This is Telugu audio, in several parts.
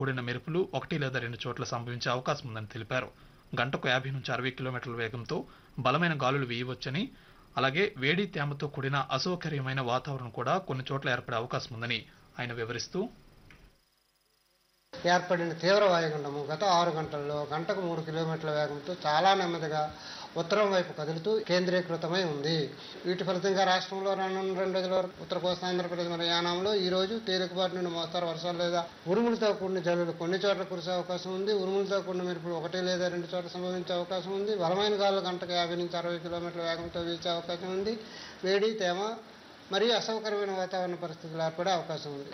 కూడిన మెరుపులు ఒకటి లేదా రెండు చోట్ల సంభవించే అవకాశం ఉందని తెలిపారు గంటకు యాభై నుంచి అరవై కిలోమీటర్ల వేగంతో బలమైన గాలులు వీయవచ్చని అలాగే వేడి తేమతో కూడిన అసౌకర్యమైన వాతావరణం కూడా కొన్ని చోట్ల ఏర్పడే అవకాశం ఉందని ఆయన వివరిస్తూ ఏర్పడిన తీవ్ర వాయుగుండము గత ఆరు గంటల్లో గంటకు మూడు కిలోమీటర్ల వేగంతో చాలా నెమ్మదిగా ఉత్తరం వైపు కదులుతూ కేంద్రీకృతమై ఉంది వీటి ఫలితంగా రాష్ట్రంలో రానున్న రెండు రోజుల వరకు ఉత్తర కోస్తా ఆంధ్రప్రదేశ్ మరియు యానాంలో ఈ రోజు తేలికపాటి నుండి మోస్తారు వర్షాలు లేదా ఉరుములతో కూడిన జల్లులు కొన్ని చోట్ల కురిసే అవకాశం ఉంది ఉరుములతో కూడిన మెరుపులు ఒకటి లేదా రెండు చోట్ల సంభవించే అవకాశం ఉంది బలమైన గాలులు గంటకు యాభై నుంచి అరవై కిలోమీటర్ల వేగంతో వీచే అవకాశం ఉంది వేడి తేమ మరియు అసౌకర్యమైన వాతావరణ పరిస్థితులు ఏర్పడే అవకాశం ఉంది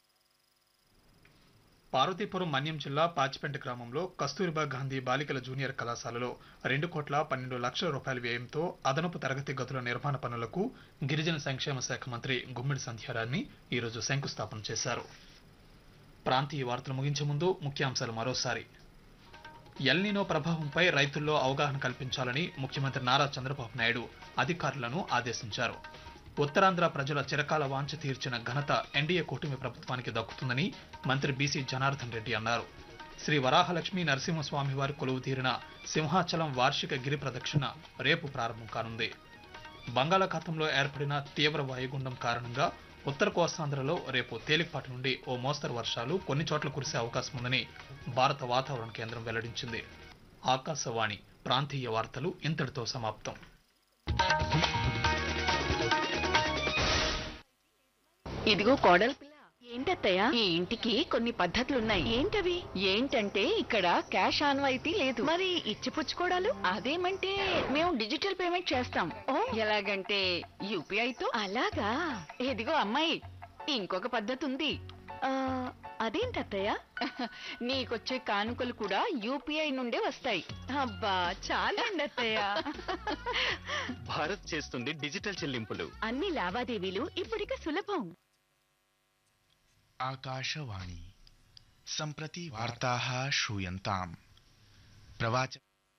పార్వతీపురం మన్యం జిల్లా పాచిపెంట గ్రామంలో కస్తూరిబా గాంధీ బాలికల జూనియర్ కళాశాలలో రెండు కోట్ల పన్నెండు లక్షల రూపాయల వ్యయంతో అదనపు తరగతి గదుల నిర్మాణ పనులకు గిరిజన సంక్షేమ శాఖ మంత్రి గుమ్మిడి సంధ్యారాన్ని ఈరోజు శంకుస్థాపన చేశారు ప్రాంతీయ వార్తలు ముగించే ముందు ముఖ్యాంశాలు మరోసారి ఎల్నినో ప్రభావంపై రైతుల్లో అవగాహన కల్పించాలని ముఖ్యమంత్రి నారా చంద్రబాబు నాయుడు అధికారులను ఆదేశించారు ఉత్తరాంధ్ర ప్రజల చిరకాల వాంఛ తీర్చిన ఘనత ఎన్డీఏ కూటమి ప్రభుత్వానికి దక్కుతుందని మంత్రి బీసీ జనార్దన్ రెడ్డి అన్నారు శ్రీ వరాహలక్ష్మి నరసింహస్వామి వారి కొలువు తీరిన సింహాచలం వార్షిక గిరి ప్రదక్షిణ రేపు ప్రారంభం కానుంది బంగాళాఖాతంలో ఏర్పడిన తీవ్ర వాయుగుండం కారణంగా ఉత్తర కోస్తాంధ్రలో రేపు తేలికపాటి నుండి ఓ మోస్తరు వర్షాలు కొన్ని చోట్ల కురిసే అవకాశం ఉందని భారత వాతావరణ కేంద్రం వెల్లడించింది ఆకాశవాణి ప్రాంతీయ వార్తలు ఇంతటితో సమాప్తం ఇదిగో కోడలు పిల్ల ఏంటత్తయ్య ఈ ఇంటికి కొన్ని పద్ధతులున్నాయి ఏంటవి ఏంటంటే ఇక్కడ క్యాష్ ఆన్వాయితీ లేదు మరి ఇచ్చిపుచ్చుకోవడాలు అదేమంటే మేము డిజిటల్ పేమెంట్ చేస్తాం ఓ ఎలాగంటే యూపీఐ తో అలాగా ఇదిగో అమ్మాయి ఇంకొక పద్ధతి ఉంది అదేంటత్తయ్య నీకొచ్చే కానుకలు కూడా యూపీఐ నుండే వస్తాయి అబ్బా చాలా అత్తయ్య భారత్ చేస్తుంది డిజిటల్ చెల్లింపులు అన్ని లావాదేవీలు ఇప్పటిక సులభం आकाशवाणी सम्प्रति वार्ताः श्रूयन्ताम् प्रवाच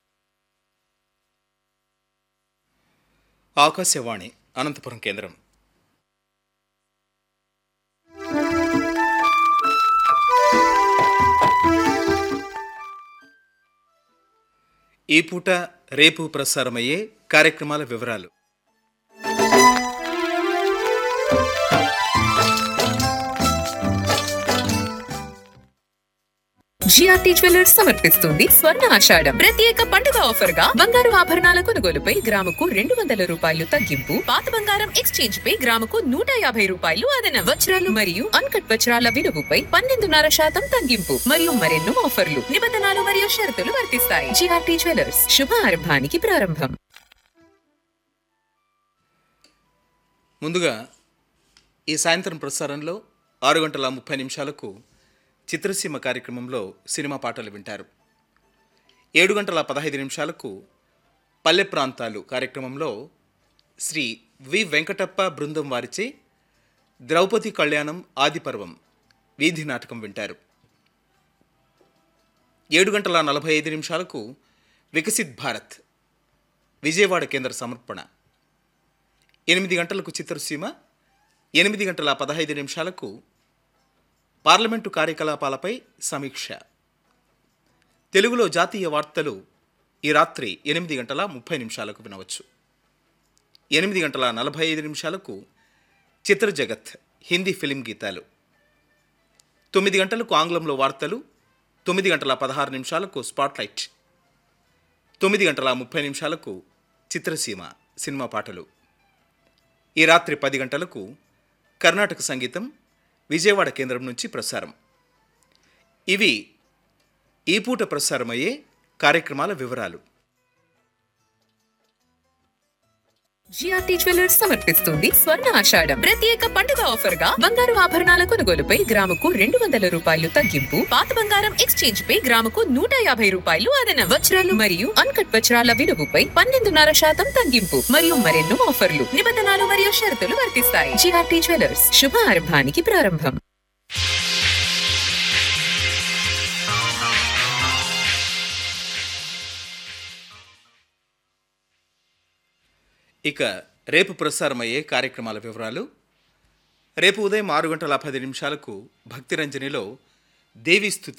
ఆకాశవాణి అనంతపురం కేంద్రం ఈ పూట రేపు ప్రసారమయ్యే కార్యక్రమాల వివరాలు జిఆర్టీ జ్యువెలర్స్ సమర్పిస్తుంది స్వర్ణ ఆషాఢం ప్రత్యేక పండుగ ఆఫర్ గా బంగారు ఆభరణాల కొనుగోలుపై గ్రాముకు రెండు వందల రూపాయలు తగ్గింపు పాత బంగారం ఎక్స్చేంజ్ పై గ్రాముకు నూట యాభై రూపాయలు అదనం వజ్రాలు మరియు అన్కట్ వజ్రాల విలువపై పన్నెండున్నర శాతం తగ్గింపు మరియు మరెన్నో ఆఫర్లు నిబంధనలు మరియు షరతులు వర్తిస్తాయి జిఆర్టీ జ్యువెలర్స్ శుభ ఆరంభానికి ప్రారంభం ముందుగా ఈ సాయంత్రం ప్రసారంలో ఆరు గంటల ముప్పై నిమిషాలకు చిత్రసీమ కార్యక్రమంలో సినిమా పాటలు వింటారు ఏడు గంటల పదహైదు నిమిషాలకు పల్లె ప్రాంతాలు కార్యక్రమంలో శ్రీ వి వెంకటప్ప బృందం వారిచే ద్రౌపది కళ్యాణం ఆదిపర్వం వీధి నాటకం వింటారు ఏడు గంటల నలభై ఐదు నిమిషాలకు వికసిత్ భారత్ విజయవాడ కేంద్ర సమర్పణ ఎనిమిది గంటలకు చిత్రసీమ ఎనిమిది గంటల పదహైదు నిమిషాలకు పార్లమెంటు కార్యకలాపాలపై సమీక్ష తెలుగులో జాతీయ వార్తలు ఈ రాత్రి ఎనిమిది గంటల ముప్పై నిమిషాలకు వినవచ్చు ఎనిమిది గంటల నలభై ఐదు నిమిషాలకు చిత్ర జగత్ హిందీ ఫిలిం గీతాలు తొమ్మిది గంటలకు ఆంగ్లంలో వార్తలు తొమ్మిది గంటల పదహారు నిమిషాలకు స్పాట్లైట్ తొమ్మిది గంటల ముప్పై నిమిషాలకు చిత్రసీమ సినిమా పాటలు ఈ రాత్రి పది గంటలకు కర్ణాటక సంగీతం విజయవాడ కేంద్రం నుంచి ప్రసారం ఇవి ఈ పూట ప్రసారమయ్యే కార్యక్రమాల వివరాలు జిఆర్టీ జ్యువెలర్స్ సమర్పిస్తుంది స్వర్ణ ఆషాఢం ప్రత్యేక పండుగ ఆఫర్ గా బంగారు ఆభరణాల కొనుగోలుపై గ్రాముకు రెండు వందల రూపాయలు తగ్గింపు పాత బంగారం ఎక్స్చేంజ్ పై గ్రాముకు నూట యాభై రూపాయలు అదనం వజ్రాలు మరియు అన్కట్ వజ్రాల విలువపై పన్నెండున్నర శాతం తగ్గింపు మరియు మరెన్నో ఆఫర్లు నిబంధనలు మరియు షరతులు వర్తిస్తాయి జిఆర్టీ జ్యువెలర్స్ శుభ ఆరంభానికి ప్రారంభం ఇక రేపు ప్రసారమయ్యే కార్యక్రమాల వివరాలు రేపు ఉదయం ఆరు గంటల పది నిమిషాలకు భక్తిరంజనిలో దేవీస్తుతి